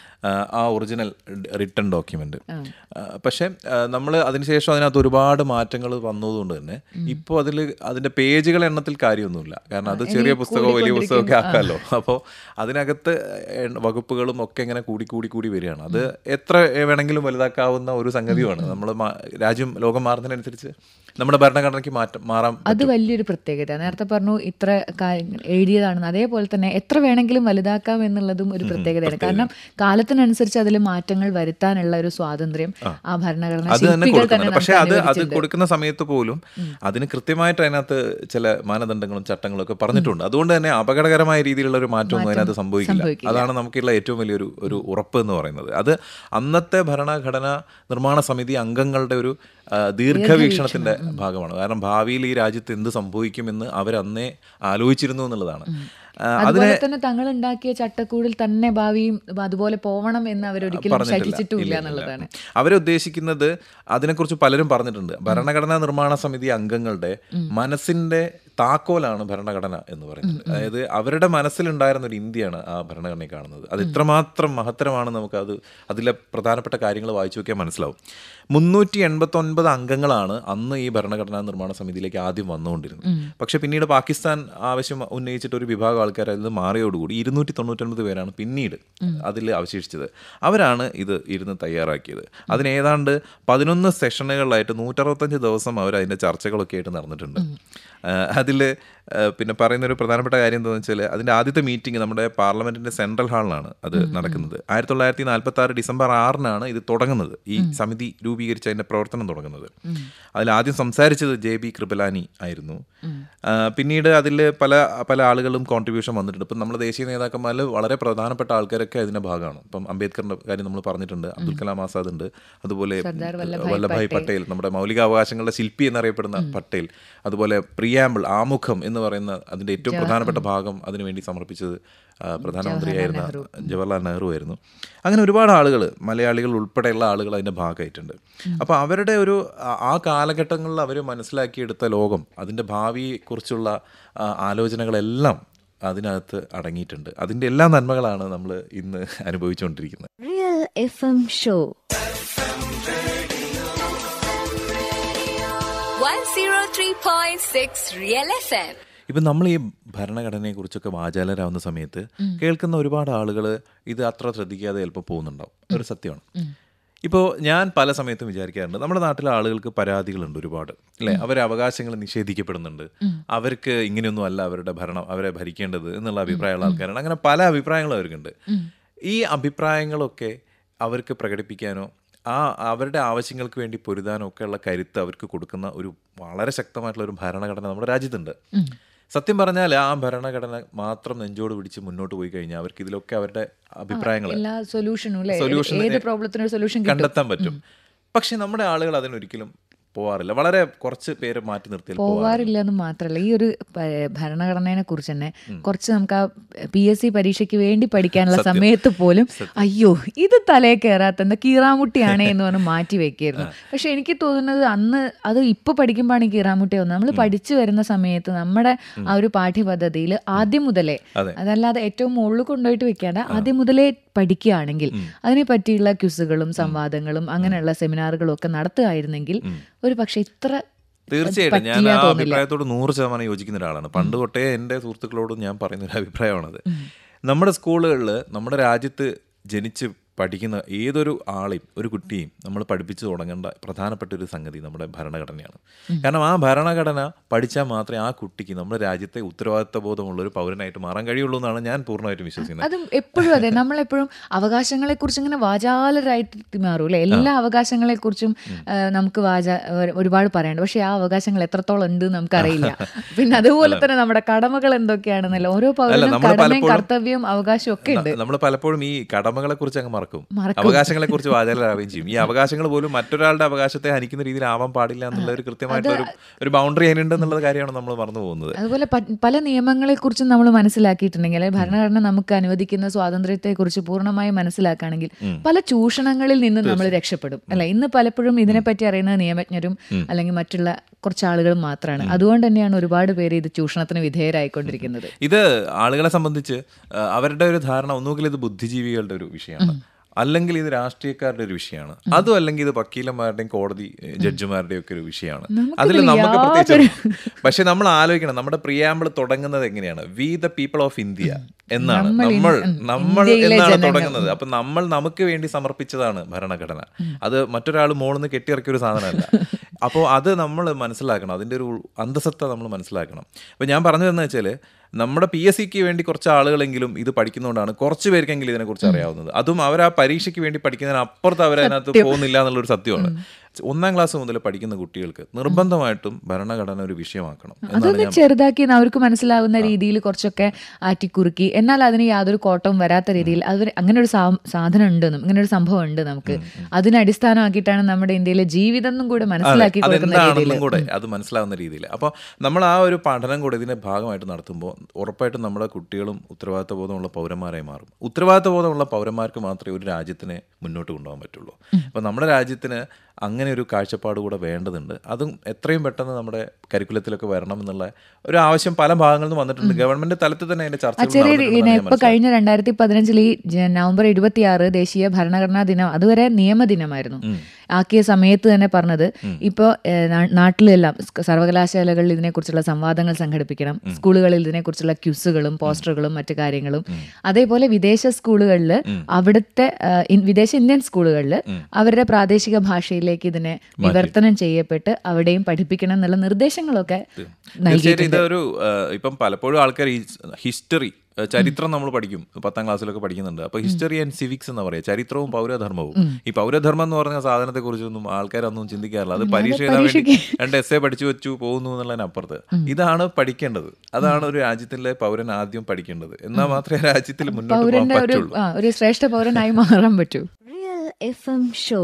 ആ ഒറിജിനൽ റിട്ടേൺ ഡോക്യുമെന്റ് പക്ഷേ നമ്മൾ അതിനുശേഷം അതിനകത്ത് ഒരുപാട് മാറ്റങ്ങൾ വന്നതുകൊണ്ട് തന്നെ ഇപ്പോൾ അതിൽ അതിന്റെ പേജുകൾ എണ്ണത്തിൽ കാര്യമൊന്നുമില്ല കാരണം അത് ചെറിയ പുസ്തകമോ വലിയ പുസ്തകമൊക്കെ ആക്കാമല്ലോ അപ്പോൾ അതിനകത്ത് എണ്ണ- വകുപ്പുകളും ഒക്കെ ഇങ്ങനെ കൂടി കൂടി കൂടി വരികയാണ് അത് എത്ര വേണമെങ്കിലും വലുതാക്കാവുന്ന ഒരു സംഗതിയുമാണ് നമ്മൾ രാജ്യം ലോകം മാറുന്നതിനനുസരിച്ച് നമ്മുടെ ഭരണഘടനയ്ക്ക് മാറ്റം മാറാം അത് വലിയൊരു പ്രത്യേകത നേരത്തെ പറഞ്ഞു ഇത്ര കാര്യങ്ങൾ എഴുതിയതാണെന്ന് അതേപോലെ തന്നെ എത്ര വേണമെങ്കിലും വലുതാക്കാം എന്നുള്ളതും ഒരു പ്രത്യേകതയാണ് കാരണം കാലത്തിനനുസരിച്ച് അതിൽ മാറ്റങ്ങൾ വരുത്താനുള്ള ഒരു സ്വാതന്ത്ര്യം ആ ഭരണഘടന അത് തന്നെ ശില്പികൾ തന്നെ കൊടുക്കുന്നുണ്ട് പക്ഷെ നമുക്ക് അത് അത് അനുവദിച്ചിട്ടുണ്ട്. കൊടുക്കുന്ന സമയത്ത് പോലും അതിന് കൃത്യമായിട്ട് അതിനകത്ത് ചില മാനദണ്ഡങ്ങളും ചട്ടങ്ങളും ഒക്കെ പറഞ്ഞിട്ടുണ്ട് അതുകൊണ്ട് തന്നെ അപകടകരമായ രീതിയിലുള്ള ഒരു മാറ്റമൊന്നും അതിനകത്ത് സംഭവിക്കില്ല സംഭവിക്കില്ല. അതാണ് നമുക്കുള്ള ഏറ്റവും വലിയൊരു ഒരു ഉറപ്പ് എന്ന് പറയുന്നത് അത് അന്നത്തെ ഭരണഘടനാ നിർമ്മാണ സമിതി അംഗങ്ങളുടെ ഒരു ആ, ദീർഘവീക്ഷണത്തിന്റെ ഭാഗമാണ് കാരണം ഭാവിയിൽ ഈ രാജ്യത്ത് എന്ത് സംഭവിക്കുമെന്ന് അവരന്നേ ആലോചിച്ചിരുന്നു എന്നുള്ളതാണ് ആ, അതിനെ അതുപോലെ തന്നെ തങ്ങൾ ഉണ്ടാക്കിയ ചട്ടക്കൂടിൽ തന്നെ ഭാവിയും അതുപോലെ പോവണം എന്ന് അവരൊരിക്കലും പറഞ്ഞിട്ടില്ല. ശഠിച്ചിട്ടുമില്ല ഇല്ല, ഇല്ല. എന്നുള്ളതാണ് അവരുദ്ദേശിക്കുന്നത് അതിനെക്കുറിച്ച് പലരും പറഞ്ഞിട്ടുണ്ട് ഭരണഘടനാ നിർമ്മാണ സമിതി അംഗങ്ങളുടെ മനസ്സിന്റെ താക്കോലാണ് ഭരണഘടന എന്ന് പറയുന്നത് അതായത് അവരുടെ മനസ്സിലുണ്ടായിരുന്ന ഒരു ഇന്ത്യയാണ് ആ ഭരണഘടനയെ കാണുന്നത് അത് എത്രമാത്രം മഹത്തരമാണ് നമുക്ക് അത് അതിലെ പ്രധാനപ്പെട്ട കാര്യങ്ങൾ വായിച്ചു നോക്കിയാൽ മനസ്സിലാവും മുന്നൂറ്റി എൺപത്തി ഒൻപത് അംഗങ്ങളാണ് അന്ന് ഈ ഭരണഘടനാ നിർമ്മാണ സമിതിയിലേക്ക് ആദ്യം വന്നുകൊണ്ടിരുന്നത് പക്ഷെ പിന്നീട് പാകിസ്ഥാൻ ആവശ്യം ഉന്നയിച്ചിട്ട് ഒരു വിഭാഗം ആൾക്കാർ അതിൽ നിന്ന് മാറിയോടുകൂടി ഇരുന്നൂറ്റി തൊണ്ണൂറ്റൊൻപത് പേരാണ് പിന്നീട് അതിൽ അവശേഷിച്ചത് അവരാണ് ഇത് ഇരുന്ന് തയ്യാറാക്കിയത് അതിന് ഏതാണ്ട് പതിനൊന്ന് സെഷനുകളിലായിട്ട് നൂറ്ററുപത്തഞ്ച് ദിവസം അവർ അതിൻ്റെ ചർച്ചകളൊക്കെ ആയിട്ട് നടന്നിട്ടുണ്ട് അതിൽ ഏഹ്, പിന്നെ പറയുന്ന ഒരു പ്രധാനപ്പെട്ട കാര്യം എന്താണെന്ന് വെച്ചാൽ അതിൻ്റെ ആദ്യത്തെ മീറ്റിംഗ് നമ്മുടെ പാർലമെന്റിന്റെ സെൻട്രൽ ഹാളിലാണ് അത് നടക്കുന്നത് ആയിരത്തി തൊള്ളായിരത്തി നാൽപ്പത്തി ആറ് ഡിസംബർ ആറിനാണ് ഇത് തുടങ്ങുന്നത് ഈ സമിതി രൂപീകരിച്ച് അതിന്റെ പ്രവർത്തനം തുടങ്ങുന്നത് അതിൽ ആദ്യം സംസാരിച്ചത് ജെ ബി കൃപലാനി ആയിരുന്നു ആ, പിന്നീട് അതിൽ പല പല ആളുകളും കോൺട്രിബ്യൂഷൻ വന്നിട്ടുണ്ട് ഇപ്പം നമ്മുടെ ദേശീയ നേതാക്കന്മാരിൽ വളരെ പ്രധാനപ്പെട്ട ആൾക്കാരൊക്കെ അതിന്റെ ഭാഗമാണ് ഇപ്പം അംബേദ്കറിന്റെ കാര്യം നമ്മൾ പറഞ്ഞിട്ടുണ്ട് അബ്ദുൽ കലാം ആസാദ് ഉണ്ട് അതുപോലെ സർദാർ വല്ലഭായ് വല്ലഭായ് പട്ടേൽ നമ്മുടെ മൗലികാവകാശങ്ങളുടെ ശില്പി എന്നറിയപ്പെടുന്ന പട്ടേൽ അതുപോലെ പ്രിയാമ്പിൾ ആമുഖം എന്ന് പറയുന്ന അതിന്റെ ഏറ്റവും പ്രധാനപ്പെട്ട ഭാഗം അതിനുവേണ്ടി സമർപ്പിച്ചത് ആ, പ്രധാനമന്ത്രിയായിരുന്ന ജവഹർലാൽ നെഹ്റു ആയിരുന്നു അങ്ങനെ ഒരുപാട് ആളുകൾ മലയാളികൾ ഉൾപ്പെടെയുള്ള ആളുകൾ അതിന്റെ ഭാഗമായിട്ടുണ്ട് അപ്പോൾ അവരുടെ ഒരു ആ- ആ കാലഘട്ടങ്ങളിൽ അവർ മനസ്സിലാക്കിയെടുത്ത ലോകം അതിന്റെ ഭാവിയെക്കുറിച്ചുള്ള ആ, ആലോചനകളെല്ലാം അതിനകത്ത് അടങ്ങിയിട്ടുണ്ട് അതിന്റെ എല്ലാ നന്മകളാണ് നമ്മൾ ഇന്ന് അനുഭവിച്ചുകൊണ്ടിരിക്കുന്നത് Real FM Show. 103.6 Real FM. ഇപ്പം നമ്മൾ ഈ ഭരണഘടനയെ കുറിച്ചൊക്കെ വാചാലരാവുന്ന സമയത്ത് കേൾക്കുന്ന ഒരുപാട് ആളുകൾ ഇത് അത്ര ശ്രദ്ധിക്കാതെ ചിലപ്പോൾ പോകുന്നുണ്ടാവും ഒരു സത്യമാണ് ഇപ്പോൾ ഞാൻ പല സമയത്തും വിചാരിക്കാറുണ്ട് നമ്മുടെ നാട്ടിലെ ആളുകൾക്ക് പരാതികളുണ്ട് ഒരുപാട് അല്ലേ അവരെ അവകാശങ്ങൾ നിഷേധിക്കപ്പെടുന്നുണ്ട് അവർക്ക് ഇങ്ങനെയൊന്നും അല്ല അവരുടെ ഭരണം അവരെ ഭരിക്കേണ്ടത് എന്നുള്ള അഭിപ്രായമുള്ള ആൾക്കാരാണ് അങ്ങനെ പല അഭിപ്രായങ്ങളും അവർക്കുണ്ട് ഈ അഭിപ്രായങ്ങളൊക്കെ അവർക്ക് പ്രകടിപ്പിക്കാനോ ആ അവരുടെ ആവശ്യങ്ങൾക്ക് വേണ്ടി പൊരുതാനോ ഒക്കെയുള്ള കരുത്ത് അവർക്ക് കൊടുക്കുന്ന ഒരു വളരെ ശക്തമായിട്ടുള്ള ഒരു ഭരണഘടന നമ്മുടെ രാജ്യത്തുണ്ട് സത്യം പറഞ്ഞാൽ ആ ഭരണഘടന മാത്രം നെഞ്ചോട് പിടിച്ച് മുന്നോട്ട് പോയി കഴിഞ്ഞാൽ അവർക്ക് ഇതിലൊക്കെ അവരുടെ അഭിപ്രായങ്ങൾ എല്ലാ സൊല്യൂഷനും അല്ലേ Solution ഏത് എ- പ്രോബ്ലത്തിനും ഒരു സൊല്യൂഷൻ കിട്ടും കണ്ടെത്താൻ പറ്റും പക്ഷെ നമ്മുടെ ആളുകൾ അതിനൊരിക്കലും പോവാറില്ല വളരെ കുറച്ച് പേര് മാറ്റി നിർത്തിയാൽ പോവാറില്ല പോവാറില്ല എന്ന് മാത്രമല്ല ഈ ഒരു പ- ഭരണഘടനയെ കുറിച്ച് തന്നെ കുറച്ച് നമുക്ക് ആ പി എസ് സി പരീക്ഷയ്ക്ക് വേണ്ടി പഠിക്കാനുള്ള സമയത്ത് പോലും അയ്യോ ഇത് തലേ കയറാത്ത എന്താ കീറാമുട്ടിയാണേ എന്ന് പറഞ്ഞ് മാറ്റി വെക്കായിരുന്നു പക്ഷെ എനിക്ക് തോന്നുന്നത് അന്ന് അത് ഇപ്പൊ പഠിക്കുമ്പോഴാണ് ഈ കീറാമുട്ടി വന്നത് നമ്മൾ പഠിച്ചു വരുന്ന സമയത്ത് നമ്മുടെ ആ ഒരു പാഠ്യപദ്ധതിയിൽ ആദ്യം മുതലേ അതെ. അതല്ലാതെ ഏറ്റവും മുകളിൽ കൊണ്ടുപോയിട്ട് വെക്കാണ്ട് ആദ്യം മുതലേ പഠിക്കുകയാണെങ്കിൽ അതിനെ പറ്റിയുള്ള ക്യുസുകളും സംവാദങ്ങളും അങ്ങനെയുള്ള സെമിനാറുകളും ഒക്കെ നടത്തുകയായിരുന്നെങ്കിൽ ഒരു പക്ഷെ ഇത്ര തീർച്ചയായിട്ടും ഞാൻ പറ്റില്ല ആ തോന്നില്ല. അഭിപ്രായത്തോട് നൂറ് ശതമാനം യോജിക്കുന്ന ഒരാളാണ് പണ്ട് തൊട്ടേ എൻ്റെ സുഹൃത്തുക്കളോടും ഞാൻ പറയുന്ന ഒരു അഭിപ്രായമാണത് നമ്മുടെ സ്കൂളുകളിൽ നമ്മുടെ രാജ്യത്ത് ജനിച്ച് പഠിക്കുന്ന ഏതൊരു ആളെയും ഒരു കുട്ടിയെയും നമ്മൾ പഠിപ്പിച്ചു തുടങ്ങേണ്ട പ്രധാനപ്പെട്ട ഒരു സംഗതി നമ്മുടെ ഭരണഘടനയാണ് കാരണം ആ ഭരണഘടന പഠിച്ചാൽ മാത്രമേ ആ കുട്ടിക്ക് നമ്മുടെ രാജ്യത്തെ ഉത്തരവാദിത്ത ബോധമുള്ള ഒരു പൗരനായിട്ട് മാറാൻ കഴിയുള്ളൂ എന്നാണ് ഞാൻ പൂർണ്ണമായിട്ടും വിശ്വസിക്കുന്നത് അതും എപ്പോഴും അതെ നമ്മളെപ്പോഴും അവകാശങ്ങളെ കുറിച്ച് ഇങ്ങനെ വാചാലരായിട്ട് മാറും അല്ലെ എല്ലാ അവകാശങ്ങളെ കുറിച്ചും നമുക്ക് വാച ഒരു- ഒരുപാട് പറയാനുണ്ട് പക്ഷെ ആ അവകാശങ്ങൾ എത്രത്തോളം ഉണ്ട് എന്ന് നമുക്കറിയില്ല പിന്നെ അതുപോലെ തന്നെ നമ്മുടെ കടമകൾ എന്തൊക്കെയാണെന്നല്ല ഓരോ പൗരനും നമ്മള് കടമയും പലപ്പോഴും- കർത്തവ്യവും അവകാശവും ഒക്കെ ഉണ്ട് നമ്മൾ പലപ്പോഴും ഈ കടമകളെ കുറിച്ച് അങ്ങ് മറക്കും മറക്കും. അവകാശങ്ങളെ കുറിച്ച് വാചാലാവുകയും ചെയ്യും ഈ അവകാശങ്ങൾ പോലും മറ്റൊരാളുടെ അവകാശത്തെ ഹനിക്കുന്ന രീതിയിൽ ആവാൻ പാടില്ല എന്നുള്ള ഒരു കൃത്യമായിട്ടുള്ള ഒരു ഒരു ബൗണ്ടറി അതിനുണ്ട് എന്നുള്ള കാര്യമാണ് നമ്മൾ മറന്നു പോകുന്നത് അതുപോലെ പ- പല നിയമങ്ങളെ കുറിച്ചും നമ്മൾ മനസ്സിലാക്കിയിട്ടുണ്ടെങ്കിൽ അല്ലെങ്കിൽ ഭരണഘടന നമുക്ക് അനുവദിക്കുന്ന സ്വാതന്ത്ര്യത്തെ കുറിച്ച് പൂർണ്ണമായും മനസ്സിലാക്കുകയാണെങ്കിൽ പല ചൂഷണങ്ങളിൽ നിന്നും നമ്മൾ രക്ഷപ്പെടും അല്ലെ ഇന്ന് പലപ്പോഴും ഇതിനെപ്പറ്റി അറിയുന്നത് നിയമജ്ഞരും അല്ലെങ്കിൽ മറ്റുള്ള കുറച്ച് ആളുകളും മാത്രമാണ് അതുകൊണ്ട് തന്നെയാണ് ഒരുപാട് പേര് ഇത് ചൂഷണത്തിന് വിധേയരായിക്കൊണ്ടിരിക്കുന്നത് ഇത് ആളുകളെ സംബന്ധിച്ച് ആ, അവരുടെ ഒരു ധാരണ ഒന്നുകിൽ ഇത് ബുദ്ധിജീവികളുടെ ഒരു വിഷയമാണ് അല്ലെങ്കിൽ ഇത് രാഷ്ട്രീയക്കാരുടെ ഒരു വിഷയമാണ് അതും അല്ലെങ്കിൽ ഇത് വക്കീലന്മാരുടെയും കോടതി ഏഹ്, ജഡ്ജിമാരുടെയും ഒക്കെ ഒരു വിഷയമാണ് അതിൽ നമുക്കിതിൽ നമുക്ക് പ്രത്യേകിച്ച് യാതൊരു- പക്ഷെ നമ്മൾ ആലോചിക്കണം നമ്മുടെ പ്രിയാമ്പിൾ തുടങ്ങുന്നത് എങ്ങനെയാണ് we the people of India എന്നാണ് നമ്മൾ ഇൻ- നമ്മൾ ഉം, നമ്മൾ ഇന്ത്യയിലെ എന്നാണ് ജനങ്ങൾ. തുടങ്ങുന്നത് അപ്പൊ നമ്മൾ നമുക്ക് വേണ്ടി സമർപ്പിച്ചതാണ് ഭരണഘടന അത് മറ്റൊരാൾ മോളിന്ന് കെട്ടിയിറക്കിയ ഒരു സാധനമല്ല അപ്പോൾ അത് നമ്മൾ മനസ്സിലാക്കണം അതിൻ്റെ ഒരു അന്തസത്ത നമ്മൾ മനസ്സിലാക്കണം അപ്പോൾ ഞാൻ പറഞ്ഞു തന്നെ വെച്ചാൽ നമ്മുടെ പി എസ് സിക്ക് വേണ്ടി കുറച്ച് ആളുകളെങ്കിലും ഇത് പഠിക്കുന്നതുകൊണ്ടാണ് കുറച്ച് പേർക്കെങ്കിലും ഇതിനെക്കുറിച്ച് അറിയാവുന്നത് അതും അവർ ആ പരീക്ഷയ്ക്ക് വേണ്ടി പഠിക്കുന്നതിന് അപ്പുറത്ത് അവരതിനകത്ത് പോകുന്നില്ല എന്നുള്ളൊരു സത്യമാണ് ഒന്നാം ക്ലാസ് മുതൽ പഠിക്കുന്ന കുട്ടികൾക്ക് നിർബന്ധമായിട്ടും ഭരണഘടന ഒരു വിഷയമാക്കണം എന്നാണ് അതൊന്ന് ഞാൻ ചെറുതാക്കി അവർക്ക് മനസ്സിലാവുന്ന രീതിയിൽ കുറച്ചൊക്കെ ആറ്റിക്കുറുക്കി എന്നാൽ അതിന് യാതൊരു കോട്ടവും വരാത്ത രീതിയിൽ അത് അങ്ങനെ ഒരു സാ- സാധനം ഉണ്ടെന്നും ഇങ്ങനെ ഒരു സംഭവം ഉണ്ട് നമുക്ക് അതിനെ അടിസ്ഥാനമാക്കിയിട്ടാണ് നമ്മുടെ ഇന്ത്യയിലെ ജീവിതം എന്നും കൂടെ മനസ്സിലാക്കി കൊടുക്കുന്ന രീതിയിൽ അതെന്താണെന്നും കൂടെ അത് മനസ്സിലാവുന്ന രീതിയിൽ അപ്പോൾ നമ്മൾ ആ ഒരു പഠനം കൂടെ ഇതിന്റെ ഭാഗമായിട്ട് നടത്തുമ്പോൾ ഉറപ്പായിട്ടും നമ്മുടെ കുട്ടികളും ഉത്തരവാദിത്ത ബോധമുള്ള പൗരന്മാരായി മാറും ഉത്തരവാദിത്ത ബോധമുള്ള പൗരന്മാർക്ക് മാത്രമേ ഒരു രാജ്യത്തിനെ മുന്നോട്ട് കൊണ്ടുപോകാൻ പറ്റുള്ളൂ അപ്പോൾ നമ്മുടെ രാജ്യത്തിന് അങ്ങനെ ഒരു കാഴ്ചപ്പാട് കൂടെ വേണ്ടതുണ്ട് അതും എത്രയും പെട്ടെന്ന് നമ്മുടെ കരിക്കുലത്തിലൊക്കെ വരണം എന്നുള്ള ഒരു ആവശ്യം പല ഭാഗങ്ങളിൽ നിന്ന് വന്നിട്ടുണ്ട് ഗവൺമെന്റ് തലത്തിൽ തന്നെ അതിന്റെ ആ ചർച്ചകൾ ചെറിയ നടന്നിട്ടുണ്ടെന്നാണ് ഞാൻ ഇപ്പൊ കഴിഞ്ഞ രണ്ടായിരത്തി പതിനഞ്ചിൽ ഈ ജ- നവംബർ ഇരുപത്തിയാറ് ദേശീയ ഭരണഘടനാ ദിനം അതുവരെ നിയമദിനമായിരുന്നു ആക്കിയ സമയത്ത് തന്നെ പറഞ്ഞത് ഇപ്പോൾ നാട്ടിലെല്ലാം സ് സർവകലാശാലകളിൽ ഇതിനെക്കുറിച്ചുള്ള സംവാദങ്ങൾ സംഘടിപ്പിക്കണം സ്കൂളുകളിൽ ഇതിനെക്കുറിച്ചുള്ള ക്യുസുകളും പോസ്റ്ററുകളും മറ്റു കാര്യങ്ങളും അതേപോലെ വിദേശ സ്കൂളുകളിൽ അവിടുത്തെ ആ, ഇൻ- വിദേശ ഇന്ത്യൻ സ്കൂളുകളിൽ അവരുടെ പ്രാദേശിക ഭാഷയിലേക്ക് ഇതിനെ വിവർത്തനം ചെയ്യപ്പെട്ട് അവിടെയും പഠിപ്പിക്കണം എന്നുള്ള നിർദ്ദേശങ്ങളൊക്കെ തീർച്ചയായിട്ടും നൽകിയിട്ടുണ്ട് ഇതൊരു ആ, ഇപ്പം പലപ്പോഴും ആൾക്കാർ ഈ ഹിസ്റ്ററി ചരിത്രം നമ്മൾ പഠിക്കും പത്താം ക്ലാസ്സിലൊക്കെ പഠിക്കുന്നുണ്ട് അപ്പൊ ഹിസ്റ്ററി ആൻഡ് സിവിക്സ് എന്ന് പറയാം ചരിത്രവും പൗരധർമ്മവും ഈ പൗരധർമ്മം എന്ന് പറഞ്ഞ സാധനത്തെ കുറിച്ചൊന്നും ആൾക്കാരൊന്നും ചിന്തിക്കാറില്ല അത് പരീക്ഷ എഴുതാൻ വേണ്ടി രണ്ട് എസ് എ പഠിച്ചു വെച്ചു പോകുന്നു എന്നുള്ളതിനപ്പുറത്ത് ഇതാണ് പഠിക്കേണ്ടത് അതാണ് ഒരു രാജ്യത്തിലെ പൗരൻ ആദ്യം പഠിക്കേണ്ടത് എന്നാൽ മാത്രമേ രാജ്യത്തിൽ മുന്നോട്ട് പോകാൻ പൗരന്റെ ഒരു പറ്റുള്ളൂ ആ, ഒരു ശ്രേഷ്ഠ പൗരനായി മാറാൻ പറ്റൂ Real FM Show.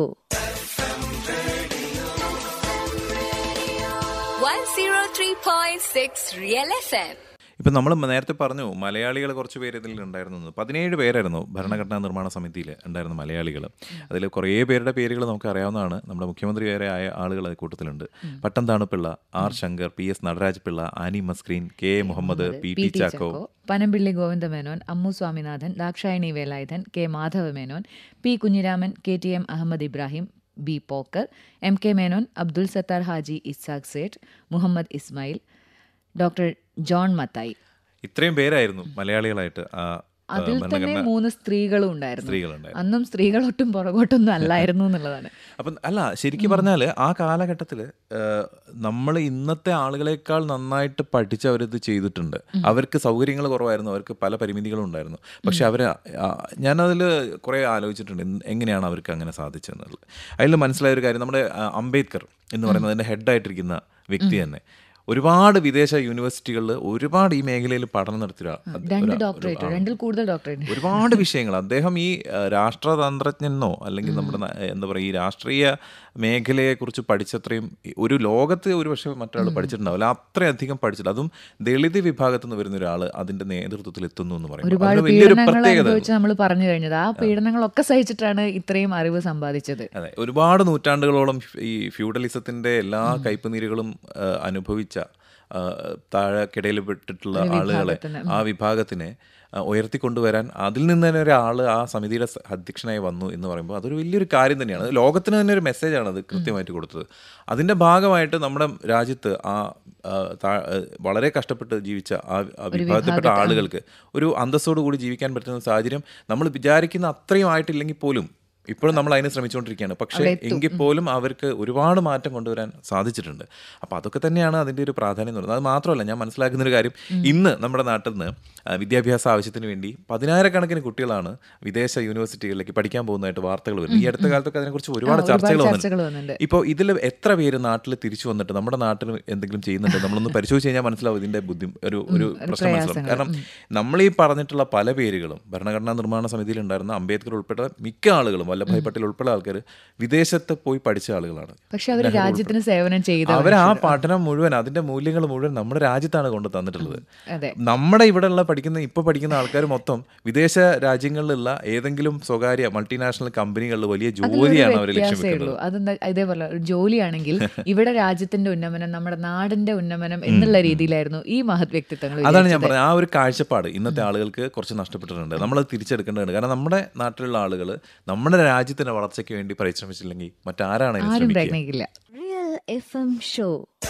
103.6 Real FM. ഇപ്പം നമ്മൾ നേരത്തെ പറഞ്ഞു മലയാളികൾ കുറച്ച് പേര് ഇതിൽ ഉണ്ടായിരുന്നു എന്ന്. പതിനേഴ് പേരായിരുന്നു ഭരണഘടനാ നിർമ്മാണ സമിതിയിൽ ഉണ്ടായിരുന്ന മലയാളികൾ അതിൽ കുറേ പേരുടെ പേരുകൾ നമുക്ക് അറിയാവുന്നതാണ് നമ്മുടെ മുഖ്യമന്ത്രി വരെ ആയ ആളുകൾ അത് കൂട്ടത്തിലുണ്ട് Pattom Thanu Pillai R Shankar P S Nataraj Pillai Annie Mascarene K A Muhammad P T Chacko Panampilli Govinda Menon Ammu Swaminathan Dakshayani Velayudhan K Madhava Menon P Kunhiraman K T M Ahmed Ibrahim B Pocker M K Menon Abdul Sattar Haji Ishaq Sait Muhammad Ismail doctor John Mathai ഇത്രയും പേരായിരുന്നു മലയാളികളായിട്ട് ആ ആ, അതിൽ തന്നെ ഭരണഘടന മൂന്ന് സ്ത്രീകളും ഉണ്ടായിരുന്നു സ്ത്രീകളുണ്ടായിരുന്നു അന്നും സ്ത്രീകൾ ഒട്ടും പുറകോട്ടൊന്നും അല്ലായിരുന്നു എന്നുള്ളതാണ് അപ്പം അല്ല ശരിക്കും പറഞ്ഞാൽ ആ കാലഘട്ടത്തിൽ നമ്മൾ ഇന്നത്തെ ആളുകളെക്കാൾ നന്നായിട്ട് പഠിച്ച് അവരിത് ചെയ്തിട്ടുണ്ട് അവർക്ക് സൗകര്യങ്ങൾ കുറവായിരുന്നു അവർക്ക് പല പരിമിതികളും ഉണ്ടായിരുന്നു പക്ഷെ അവർ ഞാനതിൽ കുറേ ആലോചിച്ചിട്ടുണ്ട് എന്ത്- എങ്ങനെയാണ് അവർക്ക് അങ്ങനെ സാധിച്ചതെന്നുള്ളത് അതിൽ മനസ്സിലായ ഒരു കാര്യം നമ്മുടെ ആ, അംബേദ്കർ എന്ന് പറയുന്നത് അതിൻ്റെ ഹെഡായിട്ടിരിക്കുന്ന വ്യക്തി തന്നെ ഒരുപാട് വിദേശ യൂണിവേഴ്സിറ്റികളിൽ ഒരുപാട് ഈ മേഖലയിൽ പഠനം നടത്തിയ ഒരാ- രണ്ട് ഒരു- ഡോക്ടറേറ്റ് ഒരു- ആ. രണ്ടിൽ കൂടുതൽ ഡോക്ടറേറ്റ് ഒരുപാട് വിഷയങ്ങൾ അദ്ദേഹം ഈ ആ, രാഷ്ട്രതന്ത്രജ്ഞനോ അല്ലെങ്കിൽ നമ്മുടെ ന- എന്താ പറയുക ഈ രാഷ്ട്രീയ മേഖലയെക്കുറിച്ച് പഠിച്ചത്രയും ഈ ഒരു ലോകത്ത് ഒരു പക്ഷേ മറ്റൊരാൾ പഠിച്ചിട്ടുണ്ടാവില്ല അത്രയധികം പഠിച്ചിട്ട് അതും ദളിത് വിഭാഗത്തിൽ നിന്ന് വരുന്ന ഒരാൾ അതിന്റെ നേതൃത്വത്തിൽ എത്തുന്നു എന്ന് പറയുമ്പോൾ ഒരുപാട് അതിന് വലിയൊരു പീഡനങ്ങൾ പ്രത്യേകത അനുഭവിച്ച് നമ്മൾ പറഞ്ഞു കഴിഞ്ഞത് ആ പീഡനങ്ങളൊക്കെ സഹിച്ചിട്ടാണ് ഇത്രയും അറിവ് സമ്പാദിച്ചത് അതെ ഒരുപാട് നൂറ്റാണ്ടുകളോളം ഈ ഫ്യൂഡലിസത്തിന്റെ എല്ലാ കയ്പുനീരുകളും ആ, അനുഭവിച്ച ആ, താഴെക്കിടയിൽ പെട്ടിട്ടുള്ള ആളുകളെ ആ വിഭാഗത്തിനെ ആ, ഉയർത്തിക്കൊണ്ടുവരാൻ അതിൽ നിന്ന് തന്നെ ഒരാൾ ആ സമിതിയുടെ സ- അധ്യക്ഷനായി വന്നു എന്ന് പറയുമ്പോൾ അതൊരു വലിയൊരു കാര്യം തന്നെയാണ് അത് ലോകത്തിന് തന്നെ ഒരു മെസ്സേജാണ് അത് കൃത്യമായിട്ട് കൊടുത്തത് അതിൻ്റെ ഭാഗമായിട്ട് നമ്മുടെ രാജ്യത്ത് ആ ആ, താ- ആ, വളരെ കഷ്ടപ്പെട്ട് ജീവിച്ച ആ ആ വിഭാഗത്തിൽപ്പെട്ട ആളുകൾക്ക് ഒരു അന്തസ്സോടു കൂടി ജീവിക്കാൻ പറ്റുന്ന സാഹചര്യം നമ്മൾ വിചാരിക്കുന്ന അത്രയും ആയിട്ടില്ലെങ്കിൽ പോലും ഇപ്പോഴും നമ്മൾ അതിന് ശ്രമിച്ചുകൊണ്ടിരിക്കുകയാണ് പക്ഷേ എങ്കിൽ പോലും അവർക്ക് ഒരുപാട് മാറ്റം കൊണ്ടുവരാൻ സാധിച്ചിട്ടുണ്ട് അപ്പോൾ അതൊക്കെ തന്നെയാണ് അതിൻ്റെ ഒരു പ്രാധാന്യം എന്ന് പറയുന്നത് അത് മാത്രമല്ല ഞാൻ മനസ്സിലാക്കുന്ന ഒരു കാര്യം ഇന്ന് നമ്മുടെ നാട്ടിൽ നിന്ന് ആ, വിദ്യാഭ്യാസ ആവശ്യത്തിന് വേണ്ടി പതിനായിരക്കണക്കിന് കുട്ടികളാണ് വിദേശ യൂണിവേഴ്സിറ്റികളിലേക്ക് പഠിക്കാൻ പോകുന്നതായിട്ട് വാർത്തകൾ വരുന്നത് ഈ അടുത്ത കാലത്തൊക്കെ അതിനെക്കുറിച്ച് ഒരുപാട് ഒരുപാട് ചർച്ചകൾ ചർച്ചകൾ വന്നിട്ടുണ്ട് വന്നിട്ടുണ്ട്. ഇപ്പോൾ ഇതിൽ എത്ര പേര് നാട്ടിൽ തിരിച്ചു വന്നിട്ട് നമ്മുടെ നാട്ടിൽ എന്തെങ്കിലും ചെയ്യുന്നുണ്ട് നമ്മളൊന്ന് പരിശോധിച്ച് കഴിഞ്ഞാൽ മനസ്സിലാവും ഇതിന്റെ ബുദ്ധി ഒരു ഒരു പ്രശ്നം മനസ്സിലാവും കാരണം നമ്മൾ ഈ പറഞ്ഞിട്ടുള്ള പല പേരുകളും ഭരണഘടനാ നിർമ്മാണ സമിതിയിൽ ഉണ്ടായിരുന്ന അംബേദ്കർ ഉൾപ്പെട്ട മിക്ക ആളുകളും വല്ലഭായ് പട്ടേൽ ഉൾപ്പെടെ ആൾക്കാർ വിദേശത്ത് പോയി പഠിച്ച ആളുകളാണ് പക്ഷെ അവർ രാജ്യത്തിന് സേവനം ചെയ്ത അവർ ആ പഠനം മുഴുവൻ അതിന്റെ മൂല്യങ്ങൾ മുഴുവൻ നമ്മുടെ രാജ്യത്താണ് കൊണ്ട് തന്നിട്ടുള്ളത് അതെ നമ്മുടെ ഇവിടെയുള്ള പഠിക്കുന്ന ഇപ്പൊ പഠിക്കുന്ന ആൾക്കാർ മൊത്തം വിദേശ രാജ്യങ്ങളിലുള്ള ഏതെങ്കിലും സ്വകാര്യ മൾട്ടിനാഷണൽ കമ്പനികളിൽ വലിയ ജോലിയാണ് അവർ ലക്ഷ്യം വ്യത്യാസമേ വെക്കുന്നത് ഉള്ളൂ അതെന്താ ഇതേപോലെ ഒരു ജോലിയാണെങ്കിൽ ഇവിടെ രാജ്യത്തിന്റെ ഉന്നമനം നമ്മുടെ നാടിന്റെ ഉന്നമനം എന്നുള്ള രീതിയിലായിരുന്നു ഈ മഹത് വ്യക്തിത്വങ്ങൾ അതാണ് ഞാൻ പറഞ്ഞത് ആ ഒരു കാഴ്ചപ്പാട് ഇന്നത്തെ ആളുകൾക്ക് കുറച്ച് നഷ്ടപ്പെട്ടിട്ടുണ്ട് നമ്മളത് തിരിച്ചെടുക്കേണ്ടതുണ്ട് കാരണം നമ്മുടെ നാട്ടിലുള്ള ആളുകൾ നമ്മുടെ രാജ്യത്തിന്റെ വളർച്ചയ്ക്ക് വേണ്ടി പരിശ്രമിച്ചില്ലെങ്കിൽ മറ്റാരാണ് അതിന് ആരും ശ്രമിക്കുക പ്രയത്നിക്കില്ല Real FM Show.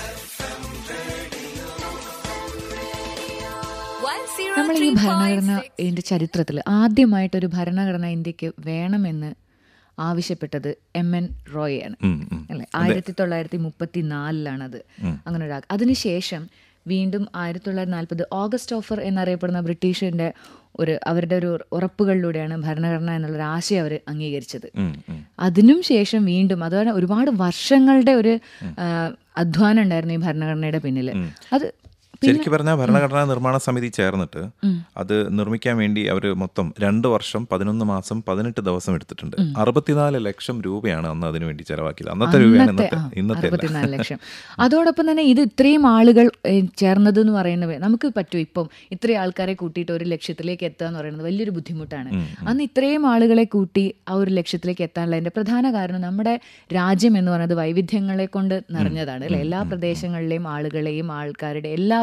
നമ്മൾ ഈ ഭരണഘടന ഇതിന്റെ ചരിത്രത്തിൽ ആദ്യമായിട്ടൊരു ഭരണഘടന ഇന്ത്യക്ക് വേണമെന്ന് ആവശ്യപ്പെട്ടത് എം എൻ റോയാണ് ഉം, ഉം. അല്ലെ ആയിരത്തി തൊള്ളായിരത്തി മുപ്പത്തി നാലിലാണത് അങ്ങനെ ഒരു ആഗ്- അതിനുശേഷം വീണ്ടും ആയിരത്തി തൊള്ളായിരത്തി നാൽപ്പത് ഓഗസ്റ്റ് ഓഫർ എന്നറിയപ്പെടുന്ന ബ്രിട്ടീഷിന്റെ ഒരു അവരുടെ ഒരു ഉറപ്പുകളിലൂടെയാണ് ഭരണഘടന എന്നുള്ളൊരു ആശയം അവർ അംഗീകരിച്ചത് ഉം, ഉം. അതിനും ശേഷം വീണ്ടും അതുപോലെ ഒരുപാട് വർഷങ്ങളുടെ ഒരു ആ, അധ്വാനം ഉണ്ടായിരുന്നു ഈ ഭരണഘടനയുടെ പിന്നിൽ അത് ശരിക്കും പറഞ്ഞാൽ ഭരണഘടനാ നിർമ്മാണ സമിതി ചേർന്നിട്ട് അത് നിർമ്മിക്കാൻ വേണ്ടി അവർ മൊത്തം രണ്ട് വർഷം പതിനൊന്ന് മാസം പതിനെട്ട് ദിവസം എടുത്തിട്ടുണ്ട് അറുപത്തിനാല് ലക്ഷം രൂപയാണ് അന്ന് അതിനു വേണ്ടി ചെലവാക്കിയത് അന്നത്തെ രൂപയാണ് അന്നത്തെ ഇന്നത്തെ ആ, ഇന്നത്തെ അല്ല. അറുപത്തിനാല് ലക്ഷം അതോടൊപ്പം തന്നെ ഇത് ഇത്രയും ആളുകൾ ഏ, ചേർന്നത് എന്ന് പറയുന്നത് നമുക്ക് പറ്റും ഇപ്പം ഇത്രയും ആൾക്കാരെ കൂട്ടിയിട്ട് ഒരു ലക്ഷ്യത്തിലേക്ക് എത്തുക എന്ന് പറയുന്നത് വലിയൊരു ബുദ്ധിമുട്ടാണ് അന്ന് ഇത്രയും ആളുകളെ കൂട്ടി ആ ഒരു ലക്ഷ്യത്തിലേക്ക് എത്താനുള്ള അതിന്റെ പ്രധാന കാരണം നമ്മുടെ രാജ്യം എന്ന് പറയുന്നത് വൈവിധ്യങ്ങളെ കൊണ്ട് നിറഞ്ഞതാണ് അല്ലെ എല്ലാ പ്രദേശങ്ങളിലെയും ആളുകളെയും ആൾക്കാരുടെ എല്ലാ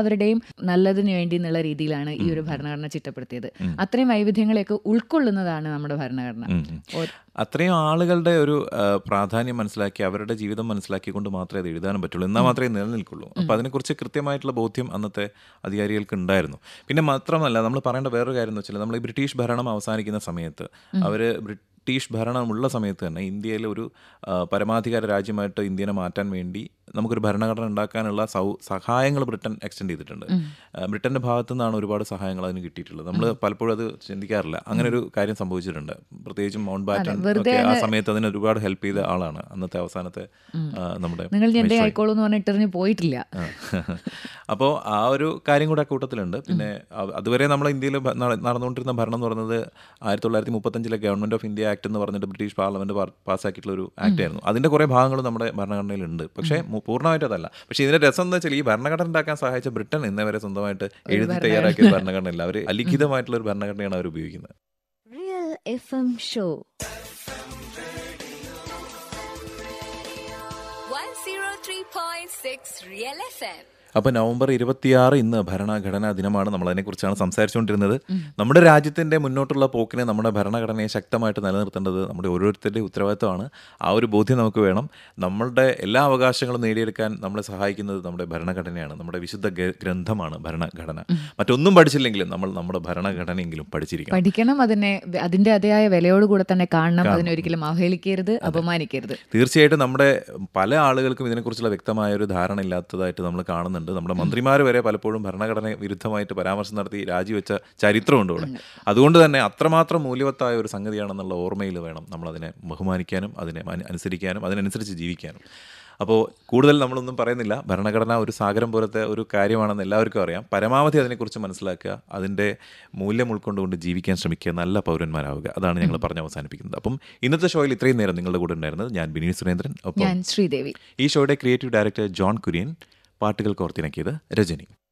എല്ലാവരുടെയും നല്ലതിന് വേണ്ടി എന്നുള്ള രീതിയിലാണ് ഈ ഒരു ഭരണഘടന ചിട്ടപ്പെടുത്തിയത് അത്രയും വൈവിധ്യങ്ങളെയൊക്കെ ഉൾക്കൊള്ളുന്നതാണ് നമ്മുടെ ഭരണഘടന ഉം, ഉം. അത്രയും ആളുകളുടെ ഒരു ആ, പ്രാധാന്യം മനസ്സിലാക്കി അവരുടെ ജീവിതം മനസ്സിലാക്കിക്കൊണ്ട് മാത്രമേ അത് എഴുതാനും പറ്റുള്ളൂ എന്നാൽ മാത്രമേ നിലനിൽക്കുള്ളൂ അപ്പോൾ അതിനെക്കുറിച്ച് കൃത്യമായിട്ടുള്ള ബോധ്യം അന്നത്തെ അധികാരികൾക്ക് ഉണ്ടായിരുന്നു പിന്നെ മാത്രമല്ല നമ്മൾ പറയേണ്ട വേറൊരു കാര്യം എന്ന് വെച്ചാൽ നമ്മൾ ഈ ബ്രിട്ടീഷ് ഭരണം അവസാനിക്കുന്ന സമയത്ത് അവർ ബ്രിട്ടീഷ് ഭരണമുള്ള സമയത്ത് തന്നെ ഇന്ത്യയിലെ ഒരു ആ, പരമാധികാര രാജ്യമായിട്ട് ഇന്ത്യനെ മാറ്റാൻ വേണ്ടി നമുക്കൊരു ഭരണഘടന ഉണ്ടാക്കാനുള്ള സൗ സഹായങ്ങൾ ബ്രിട്ടൻ എക്സ്റ്റെൻഡ് ചെയ്തിട്ടുണ്ട് ആ, ബ്രിട്ടന്റെ ഭാഗത്തു നിന്നാണ് ഒരുപാട് സഹായങ്ങൾ അതിന് കിട്ടിയിട്ടുള്ളത് നമ്മൾ പലപ്പോഴും അത് ചിന്തിക്കാറില്ല അങ്ങനെ ഒരു കാര്യം സംഭവിച്ചിട്ടുണ്ട് പ്രത്യേകിച്ചും മൗണ്ട് ബാറ്റൺ വെറുതെ ഒക്കെ ആ സമയത്ത് അതിന് ഒരുപാട് ഹെൽപ്പ് ചെയ്ത ആളാണ് അന്നത്തെ അവസാനത്തെ ആ, നമ്മുടെ നിങ്ങൾ എന്റെ viceroy. ആയിക്കോളൂ എന്ന് പറഞ്ഞിട്ടെറിഞ്ഞ് പോയിട്ടില്ല അപ്പോൾ ആ ഒരു കാര്യം കൂടെ കൂട്ടത്തിലുണ്ട് പിന്നെ അ- അതുവരെ നമ്മൾ ഇന്ത്യയിൽ ഭ- നട- നടന്നുകൊണ്ടിരുന്ന ഭരണം എന്ന് പറയുന്നത് ആയിരത്തി തൊള്ളായിരത്തി മുപ്പത്തഞ്ചിലെ ഗവൺമെന്റ് ഓഫ് ഇന്ത്യ ആക്ട് എന്ന് പറഞ്ഞിട്ട് ബ്രിട്ടീഷ് പാർലമെന്റ് പാ- പാസ്സാക്കിയിട്ടുള്ള ഒരു ആക്ട് ആയിരുന്നു അതിന്റെ കുറേ ഭാഗങ്ങൾ നമ്മുടെ ഭരണഘടനയിലുണ്ട് പക്ഷേ മു- പൂർണ്ണമായിട്ട് അതല്ല പക്ഷേ ഇതിന്റെ രസം എന്ന് വെച്ചാൽ ഈ ഭരണഘടന ഉണ്ടാക്കാൻ സഹായിച്ച ബ്രിട്ടൻ ഇന്നേ വരെ സ്വന്തമായിട്ട് എഴുതി തയ്യാറാക്കിയ ഭരണഘടന ഇല്ല അവർ അലിഖിതമായിട്ടുള്ള ഒരു ഭരണഘടനയാണ് അവർ ഉപയോഗിക്കുന്നത് Real FM Show. 103.6 Real FM. അപ്പോൾ നവംബർ ഇരുപത്തിയാറ് ഇന്ന് ഭരണഘടനാ ദിനമാണ് നമ്മൾ അതിനെക്കുറിച്ചാണ് സംസാരിച്ചുകൊണ്ടിരുന്നത് നമ്മുടെ രാജ്യത്തിന്റെ മുന്നോട്ടുള്ള പോക്കിനെ നമ്മുടെ ഭരണഘടനയെ ശക്തമായിട്ട് നിലനിർത്തേണ്ടത് നമ്മുടെ ഓരോരുത്തരുടെയും ഉത്തരവാദിത്തമാണ് ആ ഒരു ബോധ്യം നമുക്ക് വേണം നമ്മളുടെ എല്ലാ അവകാശങ്ങളും നേടിയെടുക്കാൻ നമ്മളെ സഹായിക്കുന്നത് നമ്മുടെ ഭരണഘടനയാണ് നമ്മുടെ വിശുദ്ധ ഗ- ഗ്രന്ഥമാണ് ഭരണഘടന മറ്റൊന്നും പഠിച്ചില്ലെങ്കിലും നമ്മൾ നമ്മുടെ ഭരണഘടനയെങ്കിലും പഠിച്ചിരിക്കണം പഠിക്കണം അതിനെ അതിന്റെ അതേയായ വിലയോടുകൂടെ തന്നെ കാണണം അതിനെ ഒരിക്കലും അവഹേളിക്കരുത് അപമാനിക്കരുത് തീർച്ചയായിട്ടും നമ്മുടെ പല ആളുകൾക്കും ഇതിനെക്കുറിച്ചുള്ള വ്യക്തമായ ഒരു ധാരണ ഇല്ലാത്തതായിട്ട് നമ്മൾ കാണുന്നുണ്ട് നമ്മുടെ മന്ത്രിമാർ വരെ പലപ്പോഴും ഭരണഘടന വിരുദ്ധമായിട്ട് പരാമർശം നടത്തി രാജിവെച്ച ചരിത്രമുണ്ട് ഇവിടെ അതുകൊണ്ട് തന്നെ അത്രമാത്രം മൂല്യവത്തായ ഒരു സംഗതിയാണെന്നുള്ള ഓർമ്മയിൽ വേണം നമ്മളതിനെ ബഹുമാനിക്കാനും അതിനെ അനു- അനുസരിക്കാനും അതിനനുസരിച്ച് ജീവിക്കാനും അപ്പോൾ കൂടുതൽ നമ്മളൊന്നും പറയുന്നില്ല ഭരണഘടന ഒരു സാഗരം പോലത്തെ ഒരു കാര്യമാണെന്ന് എല്ലാവർക്കും അറിയാം പരമാവധി അതിനെക്കുറിച്ച് മനസ്സിലാക്കുക അതിൻ്റെ മൂല്യം ഉൾക്കൊണ്ടുകൊണ്ട് ജീവിക്കാൻ ശ്രമിക്കുക നല്ല പൗരന്മാരാവുക അതാണ് ഞങ്ങൾ പറഞ്ഞ് അവസാനിപ്പിക്കുന്നത് അപ്പം ഇന്നത്തെ ഷോയിൽ ഇത്രയും നേരം നിങ്ങളുടെ കൂടെ ഉണ്ടായിരുന്നത് ഞാൻ ബിനീത് സുരേന്ദ്രൻ ഒപ്പം ഞാൻ ശ്രീദേവി ഈ ഷോയുടെ ക്രിയേറ്റീവ് ഡയറക്ടർ ജോൺ കുര്യൻ പാട്ടുകൾ കോർത്തിണക്കിയത് രജനി